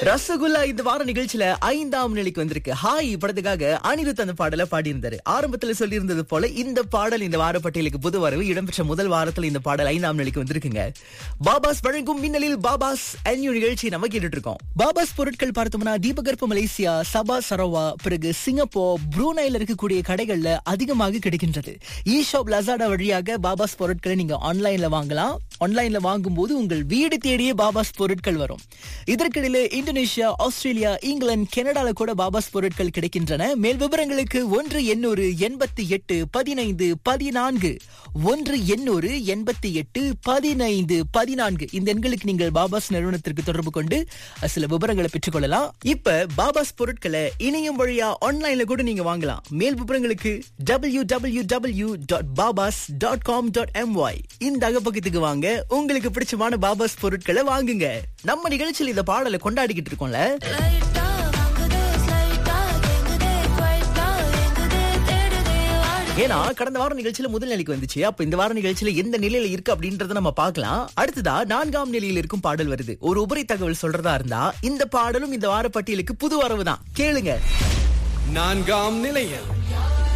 ரசகுல்லா இந்த வார நிகழ்ச்சியில ஐந்தாம் நிலைக்கு வந்திருக்கு ஹாய் படத்துக்காக அனிருத் அந்த பாடலை பாடியிருந்தாரு ஆரம்பத்துல சொல்லியிருந்தது போல இந்த பாடல் இந்த வார பட்டியலுக்கு புது வரவு இடம்பெற்ற முதல் வாரத்துல இந்த பாடல் ஐந்தாம் நிலைக்கு வந்திருக்குங்க பாபாஸ் வழங்கும் மின்னலில் பாபாஸ் அன்யூ நிகழ்ச்சி நம்ம கேட்டுட்டு இருக்கோம் பாபாஸ் பொருட்கள் பார்த்தோம்னா தீபகற்ப மலேசியா சபா சரவா பிறகு சிங்கப்பூர் ப்ரூனைல இருக்கக்கூடிய கடைகள்ல அதிகமாக கிடைக்கின்றது இ ஷாப் லசாடா வழியாக பாபாஸ் பொருட்களை நீங்க ஆன்லைன்ல வாங்கலாம் ஆன்லைன்ல வாங்கும்போது உங்கள் வீடு தேடியே பாபாஸ் பொருட்கள் வரும் இதற்கிடையில இந்தோனேஷியா ஆஸ்திரேலியா இங்கிலாந்து கனடால கூட பாபாஸ் பொருட்கள் கிடைக்கின்றன மேல் விவரங்களுக்கு ஒன்று எண்ணூறு எண்பத்தி எட்டு பதினைந்து பதினான்கு ஒன்று எண்ணூறு எண்பத்தி எட்டு பதினைந்து பதினான்கு இந்த எண்களுக்கு நீங்கள் பாபாஸ் நிறுவனத்திற்கு தொடர்பு கொண்டு சில விவரங்களை பெற்றுக்கொள்ளலாம் இப்ப பாபாஸ் பொருட்களை இணையம் வழியா ஆன்லைன்ல கூட நீங்க வாங்கலாம் மேல் விவரங்களுக்கு W W W dot babas dot com dot M Y இந்த அகப்பக்கத்துக்கு வாங்க உங்களுக்கு பிடிச்சமான பாபாஸ் பொருட்களை வாங்குங்க நம்ம நிகழ்ச்சியில் இந்த பாடலை கொண்டாடிக்கிட்டு இருக்கோம்ல லைட்டா வாங்குதே ஸ்லைட்டா கேங்குதே குவைட்டா எங்குதே தேடுதே வாடு ஏன்னா கடந்த வார நிகழ்ச்சியில முதல் நிலைக்கு வந்துச்சு அப்ப இந்த வார நிகழ்ச்சியில எந்த நிலையில இருக்கு அப்படின்றத நம்ம பார்க்கலாம் அடுத்ததா நான்காம் நிலையில் இருக்கும் பாடல் வருது ஒரு உபரி தகவல் சொல்றதா இருந்தா இந்த பாடலும் இந்த வார பட்டியலுக்கு புது வரவு தான் கேளுங்க நான்காம் நிலையில்